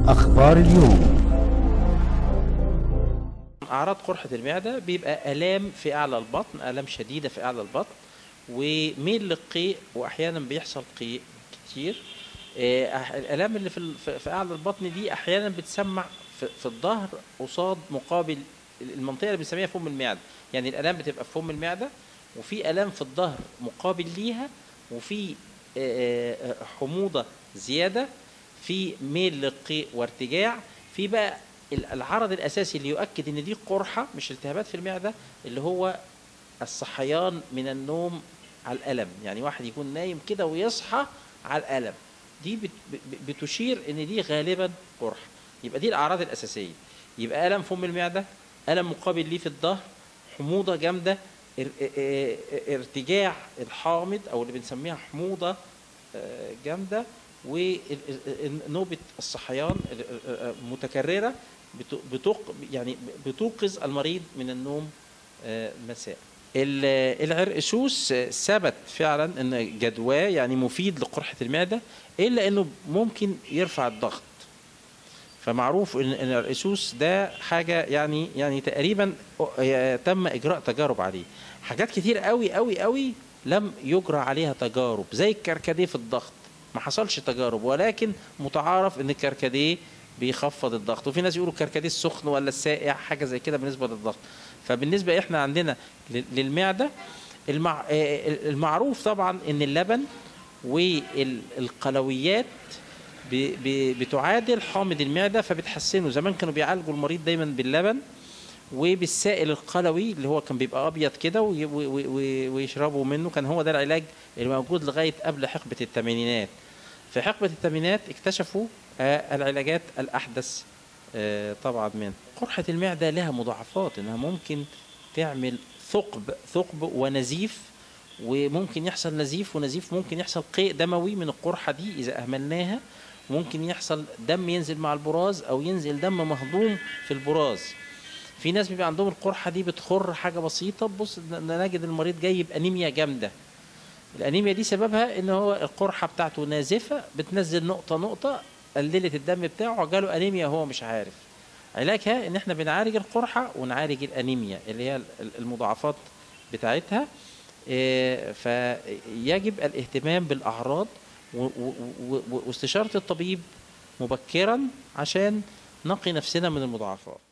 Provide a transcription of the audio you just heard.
أخبار اليوم أعراض قرحة المعدة بيبقى آلام في أعلى البطن آلام شديدة في أعلى البطن وميل للقيء وأحيانا بيحصل قيء كتير آه، أح- الآلام اللي في ال- في في أعلى البطن دي أحيانا بتسمع في في الظهر قصاد مقابل المنطقة اللي بنسميها فم المعدة يعني الآلام بتبقى في فم المعدة وفي آلام في الظهر مقابل ليها وفي آه، آه، حموضة زيادة في ميل للقيء وارتجاع في بقى ال- العرض الاساسي اللي يؤكد ان دي قرحه مش التهابات في المعده اللي هو الصحيان من النوم على الالم يعني واحد يكون نايم كده ويصحى على الالم دي بت- ب- بتشير ان دي غالبا قرحه يبقى دي الاعراض الاساسيه يبقى الم فم المعده الم مقابل ليه في الظهر حموضه جامده ار- ا- ا- ارتجاع الحامض او اللي بنسميها حموضه آه، جامده ونوبه الصحيان ال- ال- متكرره بت- بتوق يعني بتوقظ المريض من النوم آه، مساء ال- العرقسوس آه، ثبت فعلا ان جدواه يعني مفيد لقرحه المعده الا انه ممكن يرفع الضغط فمعروف ان إن العرقسوس ده حاجه يعني يعني تقريبا آه، تم اجراء تجارب عليه حاجات كتير قوي قوي قوي لم يجرى عليها تجارب زي الكركديه في الضغط ما حصلش تجارب ولكن متعارف ان الكركديه بيخفض الضغط وفي ناس يقولوا الكركديه السخن ولا الساقع حاجه زي كده بالنسبه للضغط فبالنسبه احنا عندنا لل- للمعده المع... آه، المعروف طبعا ان اللبن والقلويات ب- ب- بتعادل حامض المعده فبتحسنه زمان كانوا بيعالجوا المريض دايما باللبن وبالسائل القلوي اللي هو كان بيبقى ابيض كده وي- وي- وي- ويشربوا منه كان هو ده العلاج اللي موجود لغايه قبل حقبه الثمانينات في حقبه الثمانينات اكتشفوا آه، العلاجات الاحدث آه، طبعا من قرحه المعده لها مضاعفات انها ممكن تعمل ثقب ثقب ونزيف وممكن يحصل نزيف ونزيف ممكن يحصل قيء دموي من القرحه دي اذا اهملناها ممكن يحصل دم ينزل مع البراز او ينزل دم مهضوم في البراز في ناس بيبقى عندهم القرحه دي بتخر حاجه بسيطه بص ن- نجد المريض جاي بانيميا جامده الانيميا دي سببها ان هو القرحه بتاعته نازفه بتنزل نقطه نقطه قللت الدم بتاعه جاله انيميا وهو مش عارف علاجها ان احنا بنعالج القرحه ونعالج الانيميا اللي هي ال- المضاعفات بتاعتها إيه، فيجب الاهتمام بالاعراض و- و- و- واستشاره الطبيب مبكرا عشان نقي نفسنا من المضاعفات